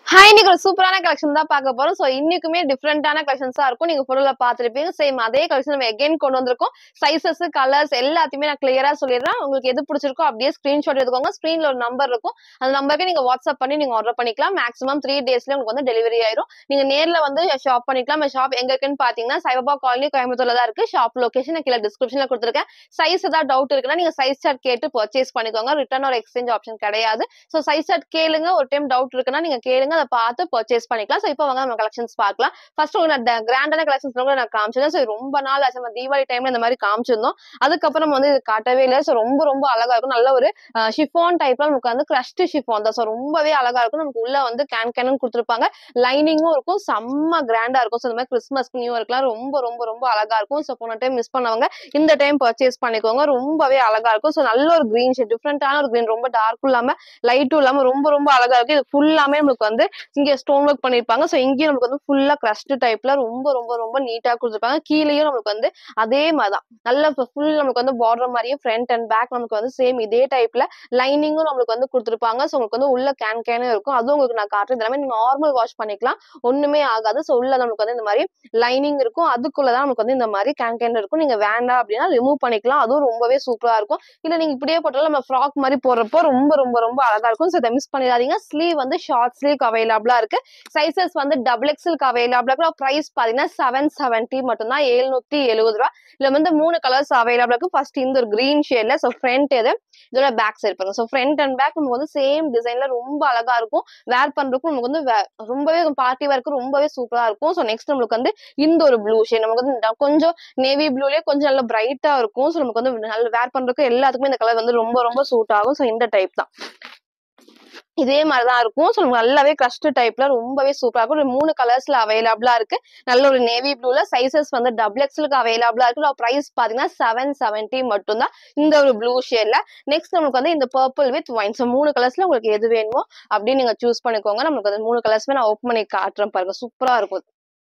hi இன்னைக்கு ஒரு சூப்பரான கலெக்ஷன் தான் பார்க்க போறோம் சோ இன்னைக்குமே டிஃப்ரெண்டான கலெக்ஷன்ஸா இருக்கும் நீங்க பொருளை பார்த்திருப்பீங்க சேம் அதே கலெக்ஷன் நம்ம எகைன் கொண்டு வந்திருக்கோம் சைசஸ் கலர்ஸ் எல்லாத்தையுமே நான் கிளியரா சொல்லிடுறேன் உங்களுக்கு எது பிடிச்சிருக்கோ அப்படியே ஸ்கிரீன்ஷாட் எடுத்துக்கோங்க ஸ்கிரீன்ல ஒரு நம்பர் இருக்கும் அந்த நம்பருக்கு நீங்க வாட்ஸ்அப் பண்ணி நீங்க ஆர்டர் பண்ணிக்கலாம் மேக்ஸிமம் த்ரீ டேஸ்ல உங்களுக்கு வந்து டெலிவரி ஆயிரும் நீங்க நேர்ல வந்து ஷாப் பண்ணிக்கலாம் ஷாப் எங்க இருக்குன்னு பாத்தீங்கன்னா சைபாபா காலனி கோயம்புத்தூர்ல தான் இருக்கு ஷாப் லொகேஷன் கீழே டிஸ்கிரிப்ஷன்ல கொடுத்துருக்கேன் சைஸ் ஏதாவது டவுட் இருக்குன்னா நீங்க சைஸ் சார்ட் கேட்டு பர்ச்சேஸ் பண்ணிக்கோங்க ரிட்டர்ன் ஒரு எக்ஸ்சேஞ்ச் ஆப்ஷன் கிடையாது ஸோ சைஸ் சார்ட் கேளுங்க ஒரு டைம் டவுட் இருக்குன்னா நீங்க கேளுங்க அதை பார்த்து பர்ச்சேஸ் பண்ணிக்கலாம் ஸோ இப்போ வாங்க நம்ம கலெக்ஷன்ஸ் பார்க்கலாம் ஃபர்ஸ்ட் உங்களுக்கு நான் கிராண்டான கலெக்ஷன்ஸ் கூட நான் காமிச்சிருந்தேன் ஸோ ரொம்ப நாள் ஆச்சு நம்ம தீபாவளி டைம்ல இந்த மாதிரி காமிச்சிருந்தோம் அதுக்கப்புறம் வந்து இது காட்டவே இல்லை ஸோ ரொம்ப ரொம்ப அழகா இருக்கும் நல்ல ஒரு ஷிஃபான் டைப்ல நமக்கு வந்து கிரஷ்ட் ஷிஃபான் தான் ஸோ ரொம்பவே அழகா இருக்கும் நமக்கு உள்ள வந்து கேன் கேனும் கொடுத்துருப்பாங்க லைனிங்கும் இருக்கும் செம்ம கிராண்டா இருக்கும் ஸோ இந்த மாதிரி கிறிஸ்மஸ் நியூ இயர்க்குலாம் ரொம்ப ரொம்ப ரொம்ப அழகா இருக்கும் ஸோ போன டைம் மிஸ் பண்ணவங்க இந்த டைம் பர்ச்சேஸ் பண்ணிக்கோங்க ரொம்பவே அழகா இருக்கும் ஸோ நல்ல ஒரு கிரீன் ஷேட் டிஃப்ரெண்டான ஒரு கிரீன் ரொம்ப டார்க்கும் இல்லாம லைட்டும் இல்லாம ரொம்ப ரொம்ப அழகா இருக்கு இது ஃபுல்லாமே நமக்கு வந்து இங்க ஸ்டோன் ஒர்க் பண்ணிருப்பாங்க ஸோ இங்கேயும் நமக்கு வந்து ஃபுல்லா கிரஸ்ட் டைப்ல ரொம்ப ரொம்ப ரொம்ப நீட்டா கொடுத்துருப்பாங்க கீழேயும் நமக்கு வந்து அதே மாதிரிதான் நல்ல ஃபுல் நமக்கு வந்து பார்டர் மாதிரியே ஃப்ரண்ட் அண்ட் பேக் நமக்கு வந்து சேம் இதே டைப்ல லைனிங்கும் நம்மளுக்கு வந்து கொடுத்துருப்பாங்க ஸோ உங்களுக்கு வந்து உள்ள கேன் கேனும் இருக்கும் அதுவும் உங்களுக்கு நான் காட்டுறது எல்லாமே நார்மல் வாஷ் பண்ணிக்கலாம் ஒண்ணுமே ஆகாது ஸோ உள்ள நமக்கு வந்து இந்த மாதிரி லைனிங் இருக்கும் அதுக்குள்ளதான் நமக்கு வந்து இந்த மாதிரி கேன் கேன் இருக்கும் நீங்க வேண்டாம் அப்படின்னா ரிமூவ் பண்ணிக்கலாம் அதுவும் ரொம்பவே சூப்பரா இருக்கும் இல்ல நீங்க இப்படியே போட்டாலும் நம்ம ஃப்ராக் மாதிரி போடுறப்போ ரொம்ப ரொம்ப ரொம்ப அழகா இருக்கும் ஸோ இதை மிஸ் பண்ணிடாதீங்க ஸ்லீவ் வந்து ஷார்ட் ஸ்லீவ் அவைலபிளா இருக்கு சைசஸ் வந்து டபுள் எக்ஸலுக்கு அவைலபிளா இருக்கு பிரைஸ் பாத்தீங்கன்னா செவன் செவன்ட்டி மட்டும்தான் எழுநூத்தி எழுபது ரூபா இதுல வந்து மூணு கலர்ஸ் அவைலபிளா இருக்கு ஃபர்ஸ்ட் இந்த ஒரு கிரீன் ஷேட்ல ஸோ ஃப்ரண்ட் இது இதோட பேக் சைடு பாருங்க ஸோ ஃப்ரண்ட் அண்ட் பேக் நமக்கு வந்து சேம் டிசைன்ல ரொம்ப அழகா இருக்கும் வேர் பண்றதுக்கும் நமக்கு வந்து வே- ரொம்பவே பார்ட்டி வேர்க்கு ரொம்பவே சூப்பரா இருக்கும் ஸோ நெக்ஸ்ட் நம்மளுக்கு வந்து இந்த ஒரு ப்ளூ ஷேட் நமக்கு வந்து இந்த கொஞ்சம் நேவி ப்ளூலயே கொஞ்சம் நல்ல பிரைட்டா இருக்கும் ஸோ நமக்கு வந்து நல்ல வேர் பண்றதுக்கு எல்லாத்துக்குமே இந்த கலர் வந்து ரொம்ப ரொம்ப சூட் ஆகும் ஸோ இந்த டைப் தான் இதே மாதிரிதான் இருக்கும் ஸோ நமக்கு நல்லாவே கிரஸ்ட் டைப்ல ரொம்பவே சூப்பரா இருக்கும் ஒரு மூணு கலர்ஸ்ல அவைலபிளா இருக்கு நல்ல ஒரு நேவி ப்ளூல சைசஸ் வந்து டபுள் எக்ஸ்லுக்கு அவைலபிளா இருக்கு பிரைஸ் பாத்தீங்கன்னா செவன் செவன்ட்டி மட்டும்தான் இந்த ஒரு ப்ளூ ஷேட்ல நெக்ஸ்ட் நமக்கு வந்து இந்த பர்பிள் வித் ஒயின் ஸோ மூணு கலர்ஸ்ல உங்களுக்கு எது வேணுமோ அப்படின்னு நீங்க சூஸ் பண்ணிக்கோங்க நமக்கு வந்து மூணு கலர்ஸ்மே நான் ஓப்பன் பண்ணி காட்டுறேன் பாருங்க சூப்பரா இருக்கும்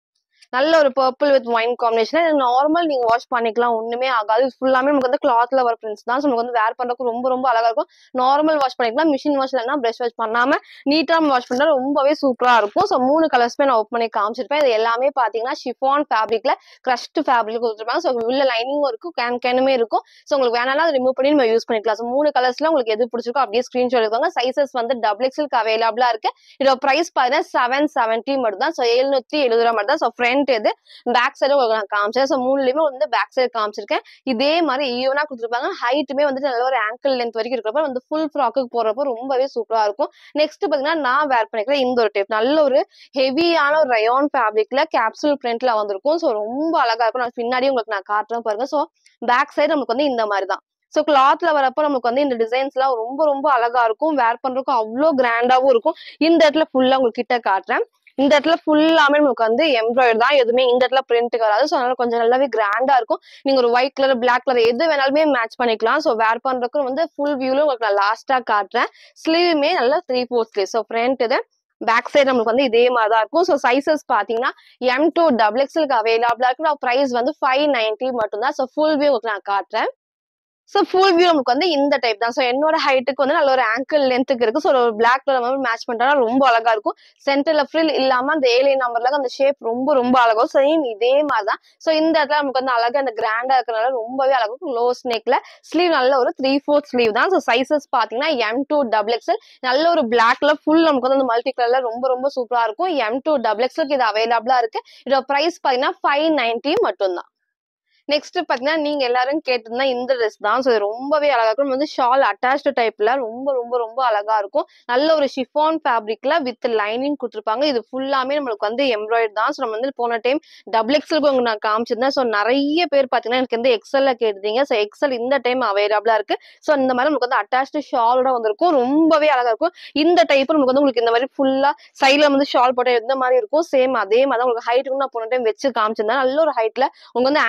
நல்ல ஒரு purple with wine combination normal நீங்க வாஷ் பண்ணிக்கலாம் ஒண்ணுமே ஆகாது இது ஃபுல்லாமே நமக்கு வந்து கிளாத்ல வர பிரிண்ட்ஸ் தான் so நமக்கு வந்து வேர் பண்றதுக்கு ரொம்ப ரொம்ப அழகா இருக்கும் நார்மல் வாஷ் பண்ணிக்கலாம் மிஷின் வாஷ் இல்லைன்னா பிரஷ் வாஷ் பண்ணாம நீட்டா வாஷ் பண்ணா ரொம்பவே சூப்பரா இருக்கும் ஸோ மூணு கலர்ஸ்மே நான் ஓப்பன் பண்ணி காமிச்சிருப்பேன் இது எல்லாமே பாத்தீங்கன்னா ஷிஃபான் ஃபேப்ரிக்ல கிரஷ்ட் ஃபேப்ரிக் கொடுத்துருப்பாங்க ஸோ உள்ள லைனிங்கும் இருக்கும் கேன் கேனுமே இருக்கும் ஸோ உங்களுக்கு வேணாலும் அதை ரிமூவ் பண்ணி நம்ம யூஸ் பண்ணிக்கலாம் ஸோ மூணு கலர்ஸ்ல உங்களுக்கு எது பிடிச்சிருக்கோ அப்படியே ஸ்கிரீன்ஷாட் எடுக்கோங்க சைசஸ் வந்து டபுள் எக்ஸ்எல்க்கு அவைலபிளா இருக்கு இதோட பிரைஸ் பாத்தீங்கன்னா செவன் செவன்ட்டி மட்டும் தான் ஸோ எழுநூத்தி எழுபது ரூபா மட்டும் தான் ஸோ ஃப்ரண்ட் இது பேக் சைடு உங்களுக்கு நான் காமிச்சேன் ஸோ மூணுலயுமே வந்து பேக் சைடு காமிச்சிருக்கேன் இதே மாதிரி ஈவனா கொடுத்துருப்பாங்க ஹைட்டுமே வந்துட்டு நல்ல ஒரு ஆங்கிள் லென்த் வரைக்கும் இருக்கிறப்ப வந்து ஃபுல் ஃப்ராக்குக்கு போடுறப்போ ரொம்பவே சூப்பரா இருக்கும் நெக்ஸ்ட் பாத்தீங்கன்னா நான் வேர் பண்ணிக்கிறேன் இந்த ஒரு டைப் நல்ல ஒரு ஹெவியான ஒரு ரயான் ஃபேப்ரிக்ல கேப்சூல் பிரிண்ட்ல வந்திருக்கும் ஸோ ரொம்ப அழகா இருக்கும் நான் பின்னாடி உங்களுக்கு நான் காட்டுறேன் பாருங்க ஸோ பேக் சைடு நமக்கு வந்து இந்த மாதிரி தான் ஸோ கிளாத்ல வரப்போ நமக்கு வந்து இந்த டிசைன்ஸ் எல்லாம் ரொம்ப ரொம்ப அழகா இருக்கும் வேர் பண்றதுக்கும் அவ்வளோ கிராண்டாவும் இருக்கும் இந்த இடத்துல ஃபுல்லா உங்களுக்கு கிட்ட காட்டுறேன் இந்த இடத்துல ஃபுல்லாமே நமக்கு வந்து எம்ப்ராய்டரி தான் எதுவுமே இந்த இடத்துல பிரிண்ட் வராது ஸோ அதனால கொஞ்சம் நல்லாவே கிராண்டா இருக்கும் நீங்க ஒரு ஒயிட் கலர் பிளாக் கலர் எது வேணாலுமே மேட்ச் பண்ணிக்கலாம் ஸோ வேர் பண்றதுக்கு வந்து ஃபுல் வியூல உங்களுக்கு நான் லாஸ்டா காட்டுறேன் ஸ்லீவுமே நல்லா three four sleeve so front இது பேக் சைடு நமக்கு வந்து இதே மாதிரி தான் இருக்கும் ஸோ சைசஸ் பார்த்தீங்கன்னா எம் டூ டபுள் எக்ஸ்எலுக்கு அவைலபிளா இருக்கு ப்ரைஸ் வந்து ஃபைவ் நைன்ட்டி மட்டும்தான் ஸோ ஃபுல் வியூ உங்களுக்கு நான் காட்டுறேன் ஸோ ஃபுல் வியூ நமக்கு வந்து இந்த டைப் தான் ஸோ என்னோட ஹைட்டுக்கு வந்து நல்ல ஒரு ஆங்கிள் லென்த்துக்கு இருக்கு ஸோ ஒரு பிளாக் கலர் வந்து மேட்ச் பண்ணிட்டா ரொம்ப அழகா இருக்கும் சென்டர்ல ஃப்ரில் இல்லாம அந்த ஏழை நம்பர்ல அந்த ஷேப் ரொம்ப ரொம்ப அழகா சேம் இதே மாதிரி தான் ஸோ இந்த இடத்துல நமக்கு வந்து அழகா அந்த கிராண்டா இருக்கிறனால ரொம்பவே அழகா இருக்கும் லோ ஸ்னேக்ல ஸ்லீவ் நல்ல ஒரு த்ரீ ஃபோர்த் ஸ்லீவ் தான் ஸோ சைசஸ் பாத்தீங்கன்னா எம் டூ டபுள் எக்ஸ்எல் நல்ல ஒரு பிளாக்ல ஃபுல் நமக்கு வந்து அந்த மல்டி கலர்ல ரொம்ப ரொம்ப சூப்பரா இருக்கும் எம் டூ டபுள் எக்ஸ்எல்க்கு இது அவைலபிளா இருக்கு இதோட பிரைஸ் பாத்தீங்கன்னா ஃபைவ் நைன்ட்டி மட்டும்தான் நெக்ஸ்ட் பாத்தீங்கன்னா நீங்க எல்லாரும் கேட்டிருந்தா இந்த ட்ரெஸ் தான் ஸோ இது ரொம்பவே அழகா இருக்கும் இது வந்து ஷால் அட்டாச்டு டைப்ல ரொம்ப ரொம்ப ரொம்ப அழகா இருக்கும் நல்ல ஒரு ஷிஃபான் ஃபேப்ரிக்ல வித் லைனிங் கொடுத்துருப்பாங்க இது ஃபுல்லாமே நம்மளுக்கு வந்து எம்ப்ராய்டரி தான் ஸோ நம்ம வந்து போன டைம் டபுள் எக்ஸலுக்கு உங்களுக்கு நான் காமிச்சிருந்தேன் ஸோ நிறைய பேர் பாத்தீங்கன்னா எனக்கு வந்து எக்ஸல்ல கேட்டிருந்தீங்க ஸோ எக்ஸல் இந்த டைம் அவைலபிளா இருக்கு ஸோ இந்த மாதிரி நமக்கு வந்து அட்டாச்டு ஷாலோட வந்திருக்கும் ரொம்பவே அழகா இருக்கும் இந்த டைப் நமக்கு வந்து உங்களுக்கு இந்த மாதிரி ஃபுல்லா சைட்ல வந்து ஷால் போட்ட இந்த மாதிரி இருக்கும் சேம் அதே மாதிரி தான் உங்களுக்கு ஹைட்டுக்கு நான் போன டைம் வச்சு காமிச்சிருந்தேன் நல்ல ஒரு ஹைட்ல உங்களுக்கு வந்து ஆங்கிள் லென்த்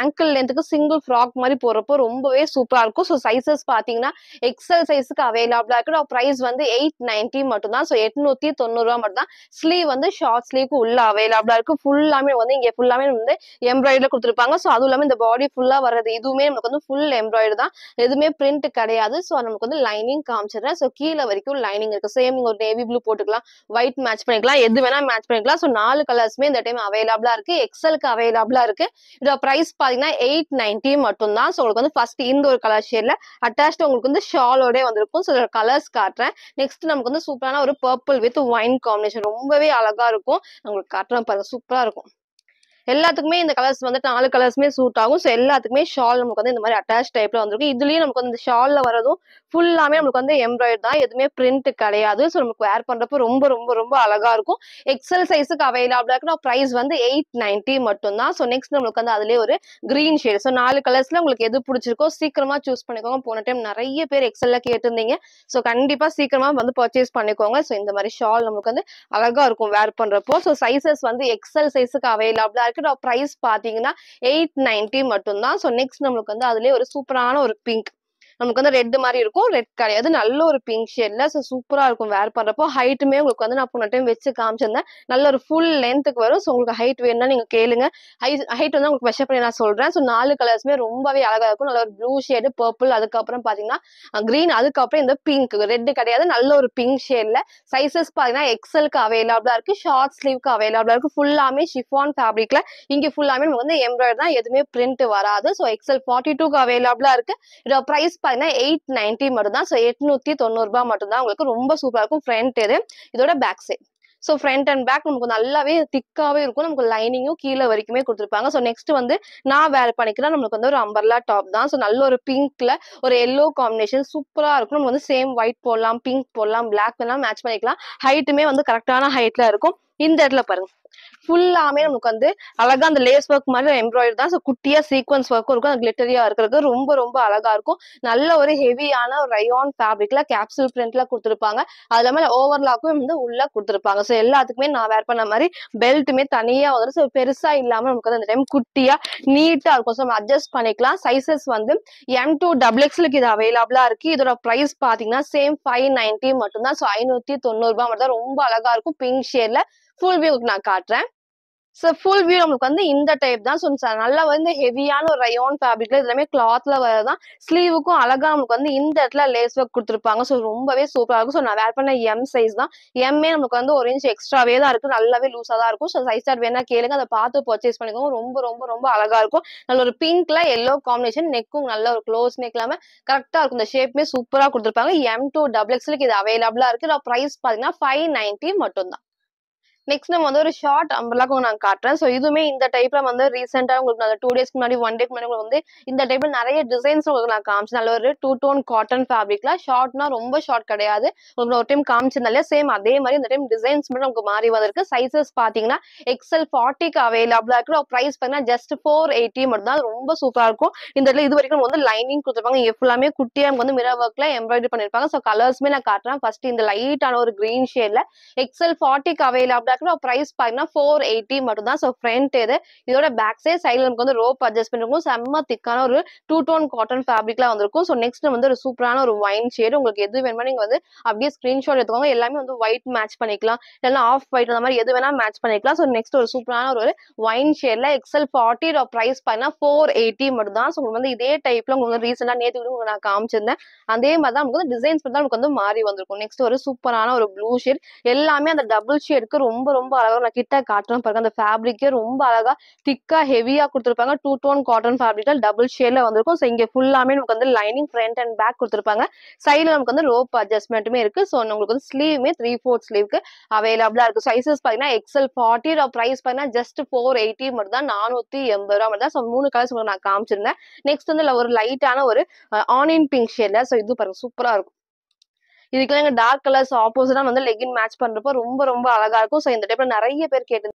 கல்யாணத்துக்கு சிங்கிள் ஃப்ராக் மாதிரி போடுறப்போ ரொம்பவே சூப்பரா இருக்கும் ஸோ சைசஸ் பாத்தீங்கன்னா எக்ஸல் சைஸுக்கு அவைலபிளா இருக்கு ப்ரைஸ் வந்து எயிட் நைன்டி மட்டும் தான் ஸோ எட்நூத்தி தொண்ணூறு ரூபா மட்டும் தான் ஸ்லீவ் வந்து ஷார்ட் ஸ்லீவ்க்கு உள்ள அவைலபிளா இருக்கு ஃபுல்லாமே வந்து இங்க ஃபுல்லாமே வந்து எம்ப்ராய்டரி கொடுத்துருப்பாங்க ஸோ அதுவும் இல்லாம இந்த பாடி ஃபுல்லா வர்றது இதுவுமே நமக்கு வந்து ஃபுல் எம்ப்ராய்டரி தான் எதுவுமே பிரிண்ட் கிடையாது ஸோ நமக்கு வந்து லைனிங் காமிச்சிடுறேன் ஸோ கீழே வரைக்கும் லைனிங் இருக்கு சேம் நீங்க ஒரு நேவி ப்ளூ போட்டுக்கலாம் ஒயிட் மேட்ச் பண்ணிக்கலாம் எது வேணா மேட்ச் பண்ணிக்கலாம் ஸோ நாலு கலர்ஸ்மே இந்த டைம் அவைலபிளா இருக்கு எக்ஸலுக்கு அவைலபிளா இருக்கு இதோட பிரைஸ் பாத்தீங்கன்னா எயிட் நைன்டி மட்டும் தான் ஸோ உங்களுக்கு வந்து ஃபர்ஸ்ட் இந்த ஒரு கலர் ஷேட்ல அட்டாச்ட் உங்களுக்கு வந்து ஷாலோட வந்திருக்கும் ஸோ கலர்ஸ் காட்டுறேன் நெக்ஸ்ட் நமக்கு வந்து சூப்பரான ஒரு பர்பிள் வித் ஒயின் காம்பினேஷன் ரொம்பவே அழகா இருக்கும் நான் உங்களுக்கு காட்டுறேன் பாருங்க சூப்பரா இருக்கும் எல்லாத்துக்குமே இந்த கலர்ஸ் வந்து நாலு கலர்ஸ்மே சூட் ஆகும் ஸோ எல்லாத்துக்குமே ஷால் நமக்கு வந்து இந்த மாதிரி அட்டாச் டைப்ல வந்திருக்கும் இதுலயும் நமக்கு வந்து இந்த ஷால்ல வரதும் ஃபுல்லாமே நமக்கு வந்து எம்ப்ராய்டரி தான் எதுவுமே பிரிண்ட் கிடையாது ஸோ நமக்கு வேர் பண்றப்போ ரொம்ப ரொம்ப ரொம்ப அழகா இருக்கும் எக்ஸல் சைஸுக்கு அவைலபிளா இருக்கு ப்ரைஸ் வந்து எயிட் நைன்டி மட்டும் தான் ஸோ நெக்ஸ்ட் நம்மளுக்கு வந்து அதுலயே ஒரு கிரீன் ஷேட் ஸோ நாலு கலர்ஸ்ல உங்களுக்கு எது பிடிச்சிருக்கோ சீக்கிரமா சூஸ் பண்ணிக்கோங்க போன டைம் நிறைய பேர் எக்ஸல்ல கேட்டிருந்தீங்க ஸோ கண்டிப்பா சீக்கிரமா வந்து பர்ச்சேஸ் பண்ணிக்கோங்க ஸோ இந்த மாதிரி ஷால் நமக்கு வந்து அழகா இருக்கும் வேர் பண்றப்போ ஸோ சைசஸ் வந்து எக்ஸல் சைஸுக்கு அவைலபிளா இருக்கு ப்ரைஸ் பாத்தீங்கன்னா எயிட் நைன்டி மட்டும் தான் ஸோ நெக்ஸ்ட் நம்மளுக்கு வந்து அதுலயே ஒரு சூப்பரான ஒரு பிங்க் நமக்கு வந்து ரெட் மாதிரி இருக்கும் ரெட் கிடையாது நல்ல ஒரு பிங்க் ஷேட்ல ஸோ சூப்பரா இருக்கும் வேர் பண்றப்போ ஹைட்டுமே உங்களுக்கு வந்து நான் போன டைம் வச்சு காமிச்சிருந்தேன் நல்ல ஒரு ஃபுல் லென்த்துக்கு வரும் ஸோ உங்களுக்கு ஹைட் வேணும்னா நீங்க கேளுங்க ஹைட் ஹைட் வந்து உங்களுக்கு மெஷர் பண்ணி நான் சொல்றேன் ஸோ நாலு கலர்ஸ்மே ரொம்பவே அழகா இருக்கும் நல்ல ஒரு ப்ளூ ஷேடு பர்பிள் அதுக்கப்புறம் பாத்தீங்கன்னா கிரீன் அதுக்கப்புறம் இந்த பிங்க் ரெட் கிடையாது நல்ல ஒரு பிங்க் ஷேட்ல சைசஸ் பாத்தீங்கன்னா எக்ஸலுக்கு அவைலபிளா இருக்கு ஷார்ட் ஸ்லீவ்க்கு அவைலபிளா இருக்கு ஃபுல்லாமே ஷிஃபான் ஃபேப்ரிக்ல இங்க ஃபுல்லாமே நமக்கு வந்து எம்ப்ராய்டரி தான் எதுவுமே பிரிண்ட் வராது ஸோ எக்ஸல் ஃபார்ட்டி டூக்கு அவைலபிளா இருக்கு இதோட பிரைஸ் பாத்தீங்கன்னா எயிட் நைன்டி மட்டும் தான் ஸோ எட்நூத்தி தொண்ணூறு ரூபாய் மட்டும் தான் உங்களுக்கு ரொம்ப சூப்பரா இருக்கும் ஃப்ரண்ட் இது இதோட back side so front and back நமக்கு நல்லாவே திக்காவே இருக்கும் நமக்கு லைனிங்கும் கீழே வரைக்குமே கொடுத்துருப்பாங்க ஸோ நெக்ஸ்ட் வந்து நான் வேர் பண்ணிக்கிறேன் நம்மளுக்கு வந்து ஒரு அம்பர்லா டாப் தான் ஸோ நல்ல ஒரு பிங்க்ல ஒரு எல்லோ காம்பினேஷன் சூப்பரா இருக்கும் நம்ம வந்து சேம் ஒயிட் போடலாம் பிங்க் போடலாம் பிளாக் வேணாலும் மேட்ச் பண்ணிக்கலாம் ஹைட்டுமே வந்து கரெக்டான ஹைட்ல இருக்கும் இந்த இடத்துல பாருங்க ஃபுல்லாமே நமக்கு வந்து அழகா அந்த லேஸ் ஒர்க் மாதிரி எம்ப்ராய்டரி தான் ஸோ குட்டியா சீக்வன்ஸ் ஒர்க்கும் இருக்கும் அந்த கிளிட்டரியா இருக்கிறது ரொம்ப ரொம்ப அழகா இருக்கும் நல்ல ஒரு ஹெவியான ஒரு ரயான் ஃபேப்ரிக்ல கேப்சூல் பிரிண்ட்ல கொடுத்துருப்பாங்க அது இல்லாம ஓவர்லாக்கும் வந்து உள்ள கொடுத்துருப்பாங்க ஸோ எல்லாத்துக்குமே நான் வேர் பண்ண மாதிரி பெல்ட்டுமே தனியா வந்துடும் ஸோ பெருசா இல்லாம நமக்கு வந்து அந்த டைம் குட்டியா நீட்டா இருக்கும் ஸோ நம்ம அட்ஜஸ்ட் பண்ணிக்கலாம் சைசஸ் வந்து எம் டூ டபுள் எக்ஸ்லுக்கு இது அவைலபிளா இருக்கு இதோட பிரைஸ் பாத்தீங்கன்னா சேம் ஃபைவ் நைன்டி மட்டும் தான் ஸோ ஐநூத்தி தொண்ணூறு ரூபாய் மட்டும் தான் ரொம்ப அழகா இருக்கும் பிங்க் ஷேட்ல ஃபுல் வியூ நான் காட்டுறேன் ஸோ ஃபுல் வியூ நமக்கு வந்து இந்த டைப் தான் ஸோ நல்லா வந்து ஹெவியான ஒரு ரயோன் ஃபேப்ரிக்ல எல்லாமே கிளாத்ல வரதான் ஸ்லீவுக்கும் அழகா நமக்கு வந்து இந்த இடத்துல லேஸ் ஒர்க் கொடுத்துருப்பாங்க ஸோ ரொம்பவே சூப்பரா இருக்கும் ஸோ நான் வேர் பண்ண எம் சைஸ் தான் எம்ஏ நமக்கு வந்து ஒரு இன்ச் எக்ஸ்ட்ராவே தான் இருக்கு நல்லாவே லூஸா தான் இருக்கும் ஸோ சைஸ் சார்ட் வேணா கேளுங்க அதை பார்த்து பர்ச்சேஸ் பண்ணிக்கோங்க ரொம்ப ரொம்ப ரொம்ப அழகா இருக்கும் நல்ல ஒரு பிங்க்ல எல்லோ காம்பினேஷன் நெக்கும் நல்ல ஒரு க்ளோஸ் நெக் இல்லாம கரெக்டா இருக்கும் இந்த ஷேப்மே சூப்பரா கொடுத்துருப்பாங்க எம் டூ டபுள் எக்ஸ்லுக்கு இது அவைலபிளா இருக்கு ப்ரைஸ் பாத்தீங்கன்னா ஃபைவ் நைன்டி மட்டும் தான் நெக்ஸ்ட் நம்ம வந்து ஒரு ஷார்ட் அம்பர்லாக்கும் நான் காட்டுறேன் ஸோ இதுவுமே இந்த டைப்ல வந்து ரீசெண்டா உங்களுக்கு நான் டூ டேஸ்க்கு முன்னாடி ஒன் டேக்கு முன்னாடி உங்களுக்கு வந்து இந்த டைப்ல நிறைய டிசைன்ஸ் உங்களுக்கு நான் காமிச்சேன் நல்ல ஒரு டூ டோன் காட்டன் ஃபேப்ரிக்ல ஷார்ட்னா ரொம்ப ஷார்ட் கிடையாது உங்களுக்கு ஒரு டைம் காமிச்சிருந்தாலே சேம் அதே மாதிரி இந்த டைம் டிசைன்ஸ் மட்டும் நமக்கு மாறி வந்திருக்கு சைசஸ் பாத்தீங்கன்னா எக்ஸல் ஃபார்ட்டிக்கு அவைலபிளா இருக்கு ப்ரைஸ் பார்த்தீங்கன்னா ஜஸ்ட் ஃபோர் எயிட்டி மட்டும் தான் ரொம்ப சூப்பரா இருக்கும் இந்த இடத்துல இது வரைக்கும் வந்து லைனிங் கொடுத்துருப்பாங்க இங்க ஃபுல்லாமே குட்டியா நமக்கு வந்து மிரர் ஒர்க்ல எம்ப்ராய்டரி பண்ணிருப்பாங்க ஸோ கலர்ஸ்மே நான் காட்டுறேன் ஃபர்ஸ்ட் இந்த லைட்டான ஒரு கிரீன் ஷேட்ல எக்ஸல் ஃபார்ட்டிக்கு அவைலபிளா இருக்கு ப்ரைஸ் பாத்தீங்கன்னா ஃபோர் எயிட்டி மட்டும் தான் ஸோ ஃப்ரண்ட் இது இதோட பேக் சைட் சைடில் நமக்கு வந்து ரோப் அட்ஜஸ்ட் பண்ணிருக்கும் செம்ம திக்கான ஒரு டூ டோன் காட்டன் ஃபேப்ரிக்ல வந்திருக்கும் ஸோ நெக்ஸ்ட் வந்து ஒரு சூப்பரான ஒரு ஒயின் ஷேடு உங்களுக்கு எது வேணுமோ நீங்க வந்து அப்படியே ஸ்கிரீன்ஷாட் எடுத்துக்கோங்க எல்லாமே வந்து ஒயிட் மேட்ச் பண்ணிக்கலாம் இல்லைன்னா ஆஃப் ஒயிட் அந்த மாதிரி எது வேணா மேட்ச் பண்ணிக்கலாம் ஸோ நெக்ஸ்ட் ஒரு சூப்பரான ஒரு ஒயின் ஷேட்ல எக்ஸல் ஃபார்ட்டி ப்ரைஸ் பார்த்தீங்கன்னா ஃபோர் எயிட்டி மட்டும் தான் ஸோ உங்களுக்கு வந்து இதே டைப்ல உங்களுக்கு வந்து ரீசெண்டாக நேற்று கூட உங்களுக்கு நான் காமிச்சிருந்தேன் அதே மாதிரி தான் நமக்கு வந்து டிசைன்ஸ் தான் நமக்கு வந்து மாறி வந்திருக்கும் நெக்ஸ்ட் ஒரு சூப்பரான ஒரு ப்ளூ ஷேட் எல்லாமே அந்த டபுள் ஷேடுக்கு ரொம்ப ரொம்ப அழகா நான் கிட்ட காட்டுறேன் பாருங்க அந்த ஃபேப்ரிக்கே ரொம்ப அழகா திக்கா ஹெவியா கொடுத்துருப்பாங்க டூ டோன் காட்டன் ஃபேப்ரிக்ல டபுள் ஷேட்ல வந்திருக்கும் ஸோ இங்க ஃபுல்லாமே நமக்கு வந்து லைனிங் ஃப்ரண்ட் அண்ட் பேக் கொடுத்துருப்பாங்க சைடில் நமக்கு வந்து ரோப் அட்ஜஸ்ட்மெண்ட்டுமே இருக்கு ஸோ உங்களுக்கு வந்து ஸ்லீவுமே த்ரீ ஃபோர்த் ஸ்லீவ்க்கு அவைலபிளா இருக்கு சைசஸ் பார்த்தீங்கன்னா எக்ஸல் ஃபார்ட்டி ப்ரைஸ் பார்த்தீங்கன்னா ஜஸ்ட் ஃபோர் எயிட்டி மட்டும் தான் நானூத்தி எண்பது ரூபா மட்டும் தான் ஸோ மூணு கலர்ஸ் உங்களுக்கு நான் காமிச்சிருந்தேன் நெக்ஸ்ட் வந்து ஒரு லைட்டான ஒரு ஆனியன் பிங்க் ஷேட்ல ஸோ இது பாருங்க சூப்பரா இருக்கும் இதுக்கெல்லாம் எங்க டார்க் கலர்ஸ் ஆப்போசிட்டா வந்து லெகின் மேட்ச் பண்றப்போ ரொம்ப ரொம்ப அழகா இருக்கும் ஸோ இந்த டைப்ல நிறைய பேர் கேட்டு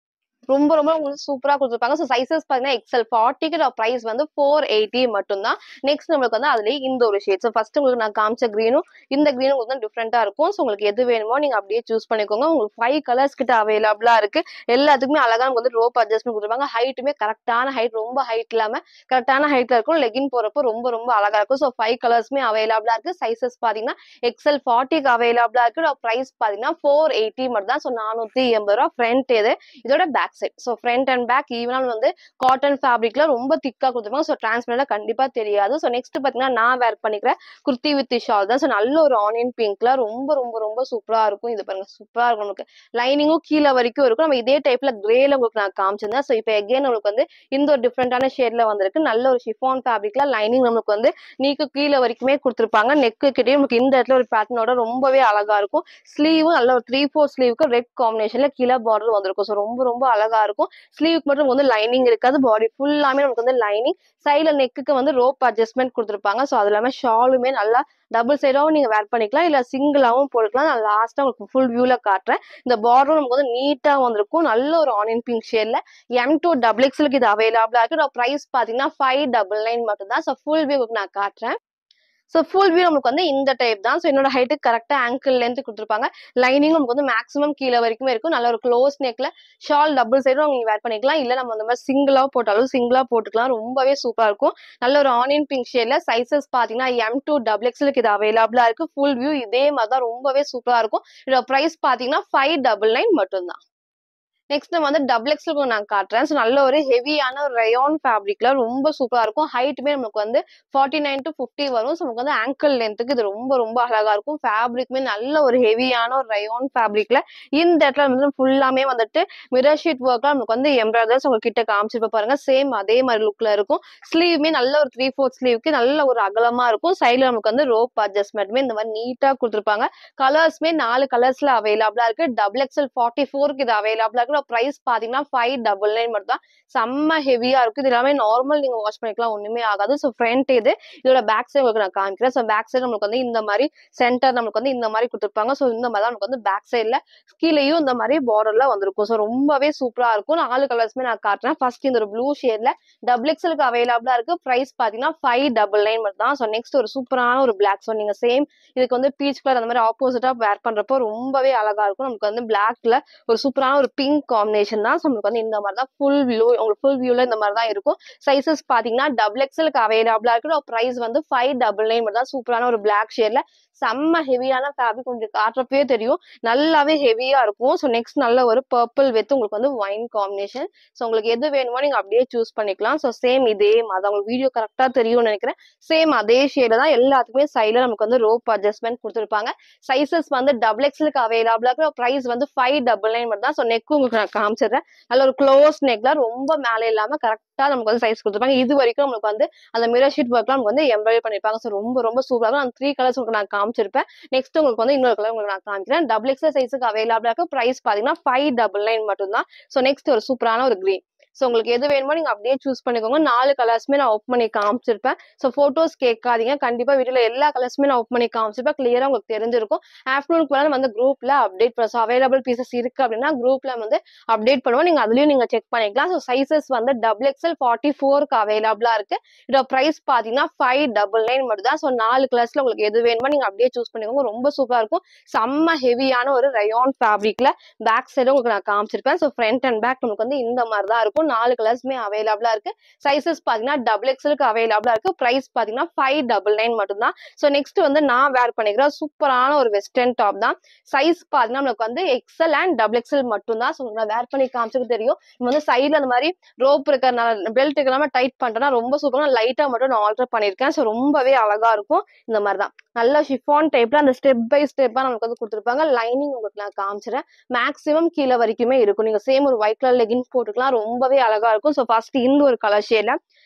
ரொம்ப ரொம்ப உங்களுக்கு சூப்பரா கொடுத்துருப்பாங்க ஸோ சைசஸ் பார்த்தீங்கன்னா எக்ஸல் ஃபார்ட்டிக்கு ப்ரைஸ் வந்து ஃபோர் எயிட்டி மட்டும்தான் நெக்ஸ்ட் நம்மளுக்கு வந்து அதுலேயே இந்த ஒரு ஷேட் ஸோ ஃபர்ஸ்ட் உங்களுக்கு நான் காமிச்ச க்ரீனும் இந்த க்ரீனும் உங்களுக்கு வந்து டிஃப்ரெண்ட்டாக இருக்கும் ஸோ உங்களுக்கு எது வேணுமோ நீங்கள் அப்படியே சூஸ் பண்ணிக்கோங்க உங்களுக்கு ஃபைவ் கலர்ஸ் கிட்ட அவைலபிளாக இருக்கு எல்லாத்துக்குமே அழகா நமக்கு வந்து ரோப் அட்ஜஸ்ட்மெண்ட் கொடுத்துருப்பாங்க ஹைட்டுமே கரெக்டான ஹைட் ரொம்ப ஹைட் இல்லாமல் கரெக்டான ஹைட்ல இருக்கும் லெகின் போறப்போ ரொம்ப ரொம்ப அழகா இருக்கும் ஸோ ஃபைவ் கலர்ஸ்மே அவைலபிளா இருக்கு சைசஸ் பாத்தீங்கன்னா எக்ஸல் ஃபார்ட்டிக்கு அவைலபிளா இருக்கு ப்ரைஸ் பாத்தீங்கன்னா ஃபோர் எயிட்டி மட்டும் தான் ஸோ நானூத்தி எண்பது ரூபா ஃப்ரண்ட் இது இதோட back side so front and back ஈவனால் வந்து காட்டன் ஃபேப்ரிக்ல ரொம்ப திக்கா கொடுத்துருப்பாங்க ஸோ டிரான்ஸ்பரண்டா கண்டிப்பா தெரியாது ஸோ நெக்ஸ்ட் பாத்தீங்கன்னா நான் வேர் பண்ணிக்கிற குர்த்தி வித் ஷால் தான் ஸோ நல்ல ஒரு ஆனியன் பிங்க்ல ரொம்ப ரொம்ப ரொம்ப சூப்பரா இருக்கும் இது பாருங்க சூப்பரா இருக்கும் நமக்கு லைனிங்கும் கீழே வரைக்கும் இருக்கும் நம்ம இதே டைப்ல கிரேல உங்களுக்கு நான் காமிச்சிருந்தேன் ஸோ இப்போ எகேன் உங்களுக்கு வந்து இந்த ஒரு டிஃப்ரெண்டான ஷேட்ல வந்திருக்கு நல்ல ஒரு ஷிஃபான் ஃபேப்ரிக்ல லைனிங் நமக்கு வந்து நீக்கு கீழே வரைக்குமே கொடுத்துருப்பாங்க நெக்கு கிட்டே நமக்கு இந்த இடத்துல ஒரு பேட்டர்னோட ரொம்பவே அழகா இருக்கும் ஸ்லீவும் நல்ல ஒரு த்ரீ ஃபோர் ஸ்லீவுக்கு ரெட் காம்பினேஷன்ல கீழே பார்டர் வந்திருக்கும் ஸோ ரொம்ப ரொம்ப அழகா இருக்கும் ஸ்லீவுக்கு மட்டும் நமக்கு வந்து லைனிங் இருக்காது பாடி ஃபுல்லாமே நமக்கு வந்து லைனிங் சைடில் நெக்குக்கு வந்து ரோப் அட்ஜஸ்ட்மெண்ட் கொடுத்துருப்பாங்க ஸோ அது இல்லாமல் ஷாலுமே நல்லா டபுள் சைடாகவும் நீங்கள் வேர் பண்ணிக்கலாம் இல்லை சிங்கிளாகவும் போட்டுக்கலாம் நான் லாஸ்ட்டாக உங்களுக்கு ஃபுல் வியூவில் காட்டுறேன் இந்த பார்டரும் நமக்கு வந்து நீட்டாக வந்திருக்கும் நல்ல ஒரு ஆனியன் பிங்க் ஷேடில் எம் டூ டபுள் எக்ஸ்லுக்கு இது அவைலபிளாக இருக்கு ப்ரைஸ் பார்த்தீங்கன்னா ஃபைவ் டபுள் நைன் மட்டும் தான் ஸோ ஃபுல் வியூ நான் காட்டுறேன் ஸோ ஃபுல் வியூ நமக்கு வந்து இந்த டைப் தான் ஸோ என்னோட ஹைட்டு கரெக்டாக ஆங்கிள் லென்த் கொடுத்துருப்பாங்க லைனிங் நமக்கு வந்து மேக்ஸிமம் கீழே வரைக்குமே இருக்கும் நல்ல ஒரு க்ளோஸ் நெக்ல ஷால் டபுள் சைடும் நீங்கள் வேர் பண்ணிக்கலாம் இல்லை நம்ம அந்த மாதிரி சிங்கிளாக போட்டாலும் சிங்கிளாக போட்டுக்கலாம் ரொம்பவே சூப்பராக இருக்கும் நல்ல ஒரு ஆனியன் பிங்க் ஷேட்ல சைசஸ் பார்த்தீங்கன்னா எம் டூ டபுள் எக்ஸ்லுக்கு இது அவைலபிளாக இருக்கு ஃபுல் வியூ இதே மாதிரி தான் ரொம்பவே சூப்பராக இருக்கும் இதோட ப்ரைஸ் பார்த்தீங்கன்னா ஃபைவ் டபுள் நைன் மட்டும்தான் நெக்ஸ்ட் நம்ம வந்து டபுள் எக்ஸ்ல நான் காட்டுறேன் ஸோ நல்ல ஒரு ஹெவியான ஒரு ரயான் ஃபேப்ரிக்ல ரொம்ப சூப்பரா இருக்கும் ஹைட்டுமே நமக்கு வந்து ஃபார்ட்டி நைன் டு ஃபிஃப்டி வரும் ஸோ நமக்கு வந்து ஆங்கிள் லென்த்துக்கு இது ரொம்ப ரொம்ப அழகா இருக்கும் ஃபேப்ரிக்மே நல்ல ஒரு ஹெவியான ஒரு ரயான் ஃபேப்ரிக்ல இந்த இடத்துல வந்து ஃபுல்லாமே வந்துட்டு மிரர் ஷீட் ஒர்க்லாம் நமக்கு வந்து எம்ப்ராய்டர்ஸ் உங்க கிட்ட காமிச்சிருப்ப பாருங்க சேம் அதே மாதிரி லுக்ல இருக்கும் ஸ்லீவ்மே நல்ல ஒரு த்ரீ ஃபோர்த் ஸ்லீவ்க்கு நல்ல ஒரு அகலமா இருக்கும் சைட்ல நமக்கு வந்து ரோப் அட்ஜஸ்ட்மெண்ட்மே இந்த மாதிரி நீட்டா கொடுத்துருப்பாங்க கலர்ஸ்மே நாலு கலர்ஸ்ல அவைலபிளா இருக்கு டபுள் எக்ஸ்எல் ஃபார்ட்டி ஃபோருக்கு இது அவைலபிளா இருக்கு ப்ரைஸ் பாத்தீங்கன்னா ஃபைவ் டபுள் நைன் மட்டும் தான் செம்ம ஹெவியா இருக்கு இது எல்லாமே நார்மல் நீங்க வாஷ் பண்ணிக்கலாம் ஒண்ணுமே ஆகாது ஸோ ஃப்ரண்ட் இது இதோட பேக் சைடு உங்களுக்கு நான் காமிக்கிறேன் ஸோ பேக் சைடு நமக்கு வந்து இந்த மாதிரி சென்டர் நமக்கு வந்து இந்த மாதிரி கொடுத்துருப்பாங்க ஸோ இந்த மாதிரி தான் நமக்கு வந்து பேக் சைட்ல கீழேயும் இந்த மாதிரி பார்டர்ல வந்திருக்கும் ஸோ ரொம்பவே சூப்பரா இருக்கும் நாலு கலர்ஸ்மே நான் காட்டுறேன் ஃபர்ஸ்ட் இந்த ஒரு ப்ளூ ஷேட்ல டபுள் எக்ஸ்எலுக்கு அவைலபிளா இருக்கு ப்ரைஸ் பாத்தீங்கன்னா ஃபைவ் டபுள் நைன் மட்டும் தான் ஸோ நெக்ஸ்ட் ஒரு சூப்பரான ஒரு பிளாக் ஸோ நீங்க சேம் இதுக்கு வந்து பீச் கலர் அந்த மாதிரி ஆப்போசிட்டா வேர் பண்றப்போ ரொம்பவே அழகா இருக்கும் நமக்கு வந்து பிளாக்ல ஒரு சூப்பரான ஒரு பிங்க் காம்பினேஷன் தான் ஸோ நமக்கு வந்து இந்த மாதிரி தான் ஃபுல் வியூ உங்களுக்கு ஃபுல் வியூல இந்த மாதிரி தான் இருக்கும் சைசஸ் பாத்தீங்கன்னா டபுள் எக்ஸ்எலுக்கு அவைலபிளா இருக்கு ப்ரைஸ் வந்து ஃபைவ் டபுள் நைன் மட்டும் தான் சூப்பரான ஒரு பிளாக் ஷேட்ல செம்ம ஹெவியான ஃபேப்ரிக் உங்களுக்கு காட்டுறப்பவே தெரியும் நல்லாவே ஹெவியா இருக்கும் ஸோ நெக்ஸ்ட் நல்ல ஒரு பர்பிள் வித் உங்களுக்கு வந்து ஒயின் காம்பினேஷன் ஸோ உங்களுக்கு எது வேணுமோ நீங்க அப்படியே சூஸ் பண்ணிக்கலாம் ஸோ சேம் இதே மாதிரி உங்களுக்கு வீடியோ கரெக்டா தெரியும்னு நினைக்கிறேன் சேம் அதே ஷேட்ல தான் எல்லாத்துக்குமே சைடில் நமக்கு வந்து ரோப் அட்ஜஸ்ட்மெண்ட் கொடுத்துருப்பாங்க சைசஸ் வந்து டபுள் எக்ஸ்லுக்கு அவைலபிளா இருக்கு ப்ரைஸ் வந்து ஃபைவ் டபுள் நைன் மட்டும் தான் ஸோ நெக் உங்களுக்கு நான் காமிச்சிடுறேன் நல்ல ஒரு க்ளோஸ் நெக்ல ரொம்ப மேலே இல்லாம கரெக்டா நமக்கு வந்து சைஸ் கொடுத்துருப்பாங்க இது வரைக்கும் நமக்கு வந்து அந்த மிரர் ஷீட் ஒர்க்லாம் நமக்கு வந்து எம்ப்ராய்டரி பண்ணிருப்பாங்க ஸோ ரொம்ப ரொம்ப சூப்பராக இருக்கும் அந்த த்ரீ கலர்ஸ் உங்களுக்கு நான் காமிச்சிருப்பேன் நெக்ஸ்ட் உங்களுக்கு வந்து இன்னொரு கலர் உங்களுக்கு நான் காமிக்கிறேன் டபுள் எக்ஸல் சைஸுக்கு அவைலபிளா இருக்கு ப்ரைஸ் பாத்தீங்கன்னா ஃபைவ் டபுள் நைன் மட்டும் தான் ஸோ நெக்ஸ்ட் ஒரு சூப்பரான ஒரு கிரீன் ஸோ உங்களுக்கு எது வேணுமோ நீங்க அப்படியே சூஸ் பண்ணிக்கோங்க நாலு கலர்ஸ்மே நான் ஓப்பன் பண்ணி காமிச்சிருப்பேன் ஸோ ஃபோட்டோஸ் கேட்காதீங்க கண்டிப்பா வீடியோல எல்லா கலர்ஸுமே நான் ஓப்பன் பண்ணி காமிச்சிருப்பேன் கிளியரா உங்களுக்கு தெரிஞ்சிருக்கும் ஆஃப்டர்நூனுக்கு மேலே வந்து குரூப்ல அப்டேட் பண்ண ஸோ அவைலபிள் பீசஸ் இருக்கு அப்படின்னா குரூப்ல வந்து அப்டேட் பண்ணுவோம் நீங்க அதுலயும் நீங்க செக் பண்ணிக்கலாம் ஸோ சைசஸ் வந்து டபுள் எக்ஸ்எல் ஃபார்ட்டி ஃபோருக்கு அவைலபிளா இருக்கு இதோட ப்ரைஸ் பாத்தீங்கன்னா ஃபைவ் டபுள் நைன் மட்டும் தான் ஸோ நாலு கலர்ஸ்ல உங்களுக்கு எது வேணுமோ நீங்க அப்படியே சூஸ் பண்ணிக்கோங்க ரொம்ப சூப்பரா இருக்கும் செம்ம ஹெவியான ஒரு ரயான் ஃபேப்ரிக்ல பேக் சைடும் உங்களுக்கு நான் காமிச்சிருப்பேன் ஸோ ஃப்ரண்ட் அண்ட் பேக் நமக்கு வந்து இந்த மாதிரி தான் இருக்கும் நாலு கலர்ஸ்மே அவைலபிளா இருக்கு சைசஸ் பாத்தீங்கன்னா டபுள் எக்ஸ்எலுக்கு அவைலபிளா இருக்கு ப்ரைஸ் பாத்தீங்கன்னா ஃபைவ் டபுள் நைன் மட்டும் தான் ஸோ நெக்ஸ்ட் வந்து நான் வேர் பண்ணிக்கிற சூப்பரான ஒரு வெஸ்டர்ன் டாப் தான் சைஸ் பாத்தீங்கன்னா நமக்கு வந்து எக்ஸல் அண்ட் டபுள் எக்ஸல் மட்டும் தான் ஸோ நான் வேர் பண்ணி காமிச்சது தெரியும் நம்ம வந்து சைட்ல அந்த மாதிரி ரோப் இருக்கிறனால பெல்ட் இருக்கிறாம டைட் பண்ணிட்டோம்னா ரொம்ப சூப்பரா லைட்டா மட்டும் நான் ஆல்டர் பண்ணியிருக்கேன் ஸோ ரொம்பவே அழகா இருக்கும் இந்த மாதிரி தான் நல்லா ஷிஃபான் டைப்ல அந்த ஸ்டெப் பை ஸ்டெப்பா நமக்கு வந்து கொடுத்துருப்பாங்க லைனிங் உங்களுக்கு நான் காமிச்சிடுறேன் மேக்ஸிமம் கீழே வரைக்குமே இருக்கும் நீங்க சேம் ஒரு ஒயிட் கலர் லெகின் போட்டுக்கலாம் ரொம்பவே அழகா இருக்கும் ஸோ ஃபர்ஸ்ட் இந்த ஒரு கலர் ஷேட்ல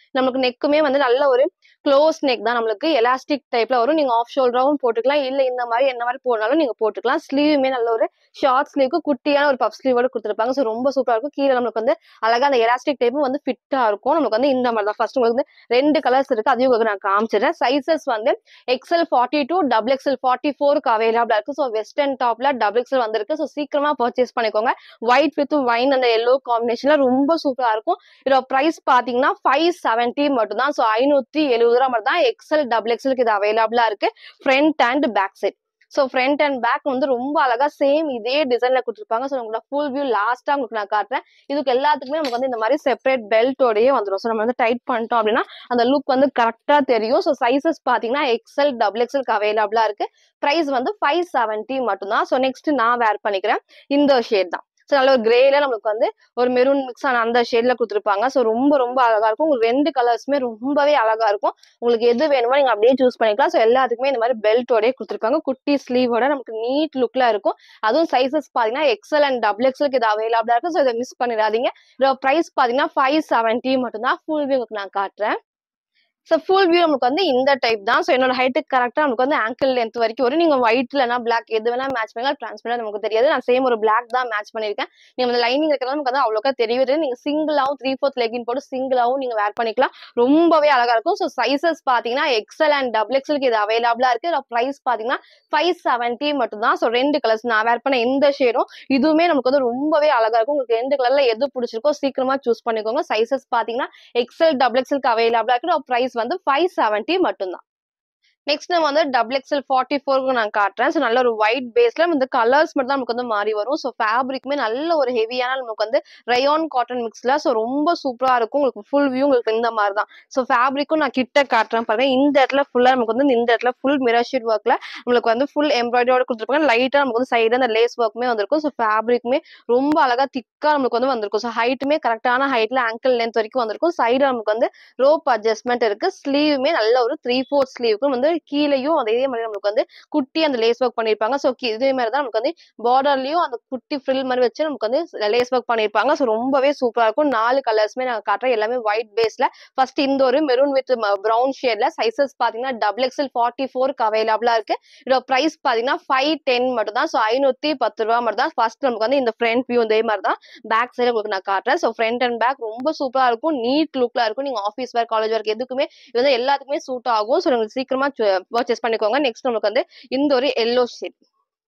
நமக்கு நெக்குமே வந்து நல்ல ஒரு க்ளோஸ் நெக் தான் நம்மளுக்கு எலாஸ்டிக் டைப்ல வரும் நீங்க ஆஃப் ஷோல்டராவும் போட்டுக்கலாம் இல்ல இந்த மாதிரி என்ன மாதிரி போடனாலும் நீங்க போட்டுக்கலாம் ஸ்லீவுமே நல்ல ஒரு ஷார்ட் ஸ்லீவ்க்கு குட்டியான ஒரு பப் ஸ்லீவோட கொடுத்துருப்பாங்க ஸோ ரொம்ப சூப்பரா இருக்கும் கீழே நம்மளுக்கு வந்து அழகா அந்த எலாஸ்டிக் டைப்பும் வந்து ஃபிட்டா இருக்கும் நமக்கு வந்து இந்த மாதிரி தான் ஃபர்ஸ்ட் உங்களுக்கு வந்து ரெண்டு கலர்ஸ் இருக்கு அதையும் உங்களுக்கு நான் காமிச்சிடுறேன் சைசஸ் வந்து XL forty two double XL forty ஃபோருக்கு அவைலபிளா இருக்கு ஸோ வெஸ்டர்ன் டாப்ல டபுள் எக்ஸ்எல் வந்திருக்கு ஸோ சீக்கிரமா பர்ச்சேஸ் பண்ணிக்கோங்க ஒயிட் வித் வைன் அந்த எல்லோ காம்பினேஷன்ல ரொம்ப சூப்பரா இருக்கும் இதோட பிரைஸ் பாத்தீங்கன்னா ஃபைவ் செவன்ட்டி மட்டும் தான் ஸோ ஐநூத்தி எழுபது ரூபா மட்டும் தான் எக்ஸ்எல் டபுள் எக்ஸ்எலுக்கு இது அவைலபிளா இருக்கு front and back side so front and back வந்து ரொம்ப அழகா சேம் இதே டிசைன்ல கொடுத்துருப்பாங்க ஸோ உங்களோட ஃபுல் வியூ லாஸ்டா உங்களுக்கு நான் காட்டுறேன் இதுக்கு எல்லாத்துக்குமே நமக்கு வந்து இந்த மாதிரி செப்பரேட் பெல்ட்டோடயே வந்துடும் ஸோ நம்ம வந்து டைட் பண்ணிட்டோம் அப்படின்னா அந்த லுக் வந்து கரெக்டா தெரியும் ஸோ சைசஸ் பாத்தீங்கன்னா எக்ஸ்எல் டபுள் எக்ஸ்எல்க்கு அவைலபிளா இருக்கு பிரைஸ் வந்து ஃபைவ் செவன்ட்டி மட்டும்தான் ஸோ நெக்ஸ்ட் நான் வேர் பண்ணிக்கிறேன் இந்த ஷேட் தான் ஸோ நல்ல ஒரு கிரேல நம்மளுக்கு வந்து ஒரு மெரூன் மிக்ஸ் ஆன அந்த ஷேட்ல கொடுத்துருப்பாங்க ஸோ ரொம்ப ரொம்ப அழகா இருக்கும் உங்களுக்கு ரெண்டு கலர்ஸுமே ரொம்பவே அழகா இருக்கும் உங்களுக்கு எது வேணுமோ நீங்க அப்படியே சூஸ் பண்ணிக்கலாம் ஸோ எல்லாத்துக்குமே இந்த மாதிரி பெல்ட்டோடய கொடுத்துருப்பாங்க குட்டி ஸ்லீவோட நமக்கு நீட் லுக்ல இருக்கும் அதுவும் சைசஸ் பாத்தீங்கன்னா எக்ஸல் அண்ட் டபுள் எக்ஸலுக்கு இது அவைலபிளா இருக்கு ஸோ இதை மிஸ் பண்ணிடாதீங்க இதோட பிரைஸ் பாத்தீங்கன்னா ஃபைவ் செவன்ட்டி மட்டும்தான் ஃபுல் வியூ உங்களுக்கு நான் காட்டுறேன் ஸோ ஃபுல் வியூ நமக்கு வந்து இந்த டைப் தான் ஸோ என்னோட ஹைட்டுக்கு கரெக்டாக நமக்கு வந்து ஆங்கிள் லென்த் வரைக்கும் வரும் நீங்கள் ஒயிட் இல்லைனா பிளாக் எது வேணா மேட்ச் பண்ணலாம் டிரான்ஸ்பரண்ட் நமக்கு தெரியாது நான் சேம் ஒரு பிளாக் தான் மேட்ச் பண்ணியிருக்கேன் நீங்கள் வந்து லைனிங் இருக்கிறது நமக்கு வந்து அவ்வளோக்கா தெரியுது நீங்கள் சிங்கிளாகவும் த்ரீ ஃபோர்த் லெகின் போட்டு சிங்கிளாகவும் நீங்கள் வேர் பண்ணிக்கலாம் ரொம்பவே அழகா இருக்கும் ஸோ சைசஸ் பார்த்தீங்கன்னா எக்ஸல் அண்ட் டபுள் எக்ஸலுக்கு இது அவைலபிளா இருக்கு இதோட ப்ரைஸ் பார்த்தீங்கன்னா ஃபைவ் செவன்ட்டி மட்டும் தான் ஸோ ரெண்டு கலர்ஸ் நான் வேர் பண்ண இந்த ஷேடும் இதுவுமே நமக்கு வந்து ரொம்பவே அழகா இருக்கும் உங்களுக்கு ரெண்டு கலர்ல எது பிடிச்சிருக்கோ சீக்கிரமா சூஸ் பண்ணிக்கோங்க சைசஸ் பார்த்தீங்கன்னா எக்ஸல் டபுள் எக்ஸலுக்கு அவைலபிளா இருக்கு ப்ரைஸ் வந்து ஃபைவ் செவன்ட்டி மட்டும்தான் நெக்ஸ்ட் நம்ம வந்து டபுள் எக்ஸ்எல் ஃபார்ட்டி ஃபோருக்கு நான் காட்டுறேன் ஸோ நல்ல ஒரு ஒயிட் பேஸ்ல வந்து கலர்ஸ் மட்டும் தான் நமக்கு வந்து மாறி வரும் ஸோ ஃபேப்ரிக்குமே நல்ல ஒரு ஹெவியான நமக்கு வந்து ரயான் காட்டன் மிக்ஸ்ல ஸோ ரொம்ப சூப்பரா இருக்கும் உங்களுக்கு ஃபுல் வியூ உங்களுக்கு இந்த மாதிரி தான் ஸோ ஃபேப்ரிக்கும் நான் கிட்ட காட்டுறேன் பாருங்க இந்த இடத்துல ஃபுல்லா நமக்கு வந்து இந்த இடத்துல ஃபுல் மிரர் ஷீட் ஒர்க்ல நம்மளுக்கு வந்து ஃபுல் எம்ப்ராய்டரியோட கொடுத்துருப்பாங்க லைட்டா நமக்கு வந்து சைடு அந்த லேஸ் ஒர்க்குமே வந்திருக்கும் ஸோ ஃபேப்ரிக்குமே ரொம்ப அழகா திக்கா நமக்கு வந்து வந்திருக்கும் ஸோ ஹைட்டுமே கரெக்டான ஹைட்ல ஆங்கிள் லென்த் வரைக்கும் வந்திருக்கும் சைடு நமக்கு வந்து ரோப் அட்ஜஸ்ட்மெண்ட் இருக்கு ஸ்லீவுமே நல்ல ஒரு த்ரீ ஃபோர்த் ஸ்லீவுக்கும் வந்து கீழேயும் அதே மாதிரி நம்மளுக்கு வந்து குட்டி அந்த லேஸ் ஒர்க் பண்ணிருப்பாங்க ஸோ இதே மாதிரி தான் நமக்கு வந்து பார்டர்லயும் அந்த குட்டி ஃப்ரில் மாதிரி வச்சு நமக்கு வந்து லேஸ் ஒர்க் பண்ணிருப்பாங்க ஸோ ரொம்பவே சூப்பரா இருக்கும் நாலு கலர்ஸ்மே நான் காட்டுறேன் எல்லாமே ஒயிட் பேஸ்ல ஃபர்ஸ்ட் இந்த ஒரு மெரூன் வித் ப்ரௌன் ஷேட்ல சைசஸ் பாத்தீங்கன்னா டபுள் எக்ஸ்எல் ஃபார்ட்டி ஃபோருக்கு அவைலபிளா இருக்கு இதோட பிரைஸ் பாத்தீங்கன்னா ஃபைவ் டென் மட்டும் தான் ஸோ ஐநூத்தி பத்து ரூபா மட்டும் தான் ஃபர்ஸ்ட் நமக்கு வந்து இந்த ஃப்ரண்ட் வியூ இதே மாதிரி தான் பேக் சைடு உங்களுக்கு நான் காட்டுறேன் ஸோ ஃப்ரண்ட் அண்ட் பேக் ரொம்ப சூப்பரா இருக்கும் நீட் லுக்ல இருக்கும் நீங்க ஆஃபீஸ் வேர் காலேஜ் ஒர்க் எதுக்குமே இது வந்து எல்லாத்துக்குமே சூட் ஆகும் ஸோ உங்களுக்கு சீக்கிரமா பர்ச்சேஸ் பண்ணிக்கோங்க நெக்ஸ்ட் நமக்கு வந்து இந்த ஒரு எல்லோ ஷேட்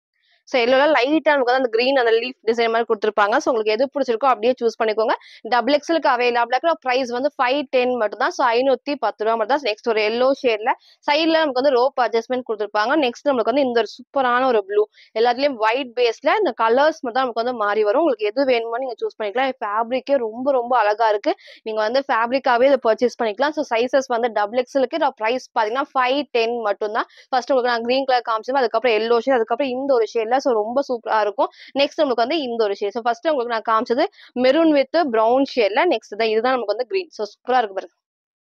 ஸோ எல்லோல லைட்டா நமக்கு வந்து அந்த கிரீன் அந்த லீஃப் டிசைன் மாதிரி கொடுத்துருப்பாங்க ஸோ உங்களுக்கு எது பிடிச்சிருக்கோ அப்படியே சூஸ் பண்ணிக்கோங்க டபுள் எக்ஸலுக்கு அவைலபிளா இருக்கிற ப்ரைஸ் வந்து ஃபைவ் டென் மட்டும் தான் ஸோ ஐநூத்தி பத்து ரூபா மட்டும் தான் நெக்ஸ்ட் ஒரு எல்லோ ஷேட்ல சைட்ல நமக்கு வந்து ரோப் அட்ஜஸ்ட்மெண்ட் கொடுத்துருப்பாங்க நெக்ஸ்ட் நமக்கு வந்து இந்த ஒரு சூப்பரான ஒரு ப்ளூ எல்லாத்துலயும் ஒயிட் பேஸ்ல இந்த கலர்ஸ் மட்டும் தான் நமக்கு வந்து மாறி வரும் உங்களுக்கு எது வேணுமோ நீங்க சூஸ் பண்ணிக்கலாம் ஃபேப்ரிக்கே ரொம்ப ரொம்ப அழகா இருக்கு நீங்க வந்து ஃபேப்ரிக்காவே இதை பர்ச்சேஸ் பண்ணிக்கலாம் ஸோ சைசஸ் வந்து டபுள் எக்ஸலுக்கு ப்ரைஸ் பாத்தீங்கன்னா ஃபைவ் டென் மட்டும் தான் ஃபர்ஸ்ட் உங்களுக்கு நான் கிரீன் கலர் காமிச்சேன் அதுக்கப்புறம் எல்லோ ஷேட் அதுக்கப்புறம் இந்த ஒரு ஷேட்ல ஸோ ரொம்ப சூப்பரா இருக்கும் நெக்ஸ்ட் நமக்கு வந்து இந்த ஒரு ஷேட் ஸோ ஃபர்ஸ்ட் உங்களுக்கு நான் காமிச்சது மெரூன் வித் ப்ரௌன் ஷேட்ல நெக்ஸ்ட் தான் இதுதான் நமக்கு வந்து கிரீன் ஸோ சூப்பரா இருக்கு பாருங்க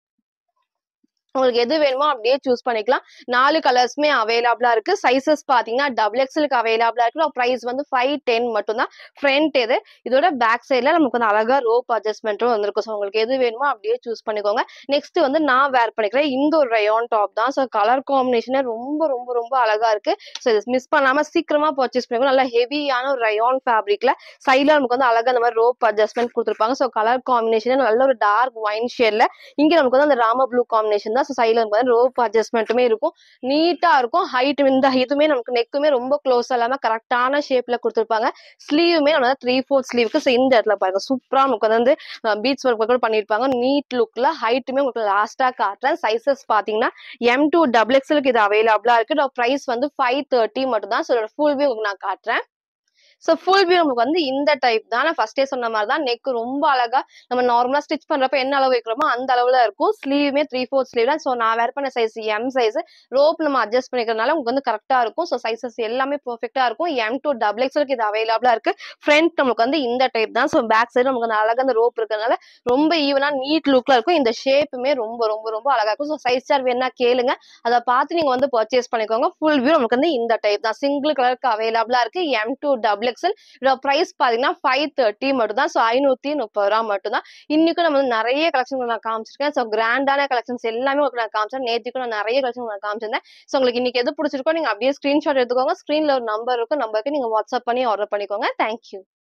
உங்களுக்கு எது வேணுமோ அப்படியே சூஸ் பண்ணிக்கலாம் நாலு கலர்ஸ்மே அவைலபிளா இருக்கு சைசஸ் பாத்தீங்கன்னா டபுள் எக்ஸலுக்கு அவைலபிளா இருக்கு ப்ரைஸ் வந்து ஃபைவ் டென் மட்டும் தான் ஃப்ரண்ட் இது இதோட பேக் சைட்ல நமக்கு வந்து அழகா ரோப் அட்ஜஸ்ட்மெண்ட்டும் வந்திருக்கும் ஸோ உங்களுக்கு எது வேணுமோ அப்படியே சூஸ் பண்ணிக்கோங்க நெக்ஸ்ட் வந்து நான் வேர் பண்ணிக்கிறேன் இந்த ஒரு ரயான் டாப் தான் ஸோ கலர் காம்பினேஷனே ரொம்ப ரொம்ப ரொம்ப அழகா இருக்கு ஸோ இது மிஸ் பண்ணாம சீக்கிரமா பர்ச்சேஸ் பண்ணிக்கோங்க நல்லா ஹெவியான ஒரு ரயான் ஃபேப்ரிக்ல சைட்ல நமக்கு வந்து அழகா இந்த மாதிரி ரோப் அட்ஜஸ்ட்மெண்ட் கொடுத்துருப்பாங்க ஸோ கலர் காம்பினேஷனே நல்ல ஒரு டார்க் ஒயின் ஷேட்ல இங்க நமக்கு வந்து அந்த ராம ப்ளூ காம்பினேஷன் தான் ஸோ சைட்ல நமக்கு ரோப் அட்ஜஸ்ட்மெண்ட்டுமே இருக்கும் நீட்டா இருக்கும் ஹைட் இந்த இதுவுமே நமக்கு நெக்குமே ரொம்ப க்ளோஸ் இல்லாம கரெக்டான ஷேப்ல கொடுத்துருப்பாங்க ஸ்லீவுமே நம்ம த்ரீ ஃபோர்த் ஸ்லீவுக்கு ஸோ இந்த இடத்துல பாருங்க சூப்பரா நமக்கு வந்து பீட்ஸ் ஒர்க் கூட பண்ணிருப்பாங்க நீட் லுக்ல ஹைட்டுமே உங்களுக்கு லாஸ்டா காட்டுறேன் சைசஸ் பாத்தீங்கன்னா எம் டூ டபுள் எக்ஸ்எலுக்கு இது அவைலபிளா இருக்கு ப்ரைஸ் வந்து ஃபைவ் தேர்ட்டி மட்டும் தான் ஸோ ஃபுல் வியூ உங்களுக்கு நான் காட்டுறேன் ஸோ ஃபுல் வியூ நமக்கு வந்து இந்த டைப் தான் நான் ஃபர்ஸ்டே சொன்ன மாதிரி தான் நெக் ரொம்ப அழகா நம்ம நார்மலா ஸ்டிச் பண்றப்ப என்ன அளவு வைக்கிறோமோ அந்த அளவுல இருக்கும் ஸ்லீவுமே த்ரீ ஃபோர்த் ஸ்லீவ்ல ஸோ நான் வேர் பண்ண சைஸ் எம் சைஸ் ரோப் நம்ம அட்ஜஸ்ட் பண்ணிக்கிறதுனால உங்களுக்கு வந்து கரெக்டா இருக்கும் ஸோ சைசஸ் எல்லாமே பெர்ஃபெக்டா இருக்கும் எம் டூ டபுள் எக்ஸ்எலுக்கு இது அவைலபிளா இருக்கு ஃப்ரண்ட் நமக்கு வந்து இந்த டைப் தான் ஸோ பேக் சைடு நமக்கு அந்த அழகா அந்த ரோப் இருக்கிறதுனால ரொம்ப ஈவனா நீட் லுக்ல இருக்கும் இந்த ஷேப்புமே ரொம்ப ரொம்ப ரொம்ப அழகா இருக்கும் ஸோ சைஸ் சார் வேணா கேளுங்க அதை பார்த்து நீங்க வந்து பர்ச்சேஸ் பண்ணிக்கோங்க ஃபுல் வியூ நமக்கு வந்து இந்த டைப் தான் சிங்கிள் கலருக்கு அவைலபிளா இருக்கு M to double double XL இதோட பிரைஸ் பாத்தீங்கன்னா ஃபைவ் தேர்ட்டி மட்டும் தான் ஸோ ஐநூத்தி முப்பது ரூபா மட்டும் தான் இன்னைக்கும் நம்ம வந்து நிறைய கலெக்ஷன் நான் காமிச்சிருக்கேன் ஸோ கிராண்டான கலெக்ஷன்ஸ் எல்லாமே உங்களுக்கு நான் காமிச்சேன் நேற்றுக்கும் நான் நிறைய கலெக்ஷன் நான் காமிச்சிருந்தேன் ஸோ உங்களுக்கு இன்னைக்கு எது பிடிச்சிருக்கோ நீங்க அப்படியே ஸ்கிரீன்ஷாட் எடுத்துக்கோங்க ஸ்க்ரீன்ல ஒரு நம்பர் இருக்கும் நம்பருக்கு நீங்க வாட்ஸ்அப் பண்ணி ஆர்டர் பண்ணிக்கோங்க தேங்க்யூ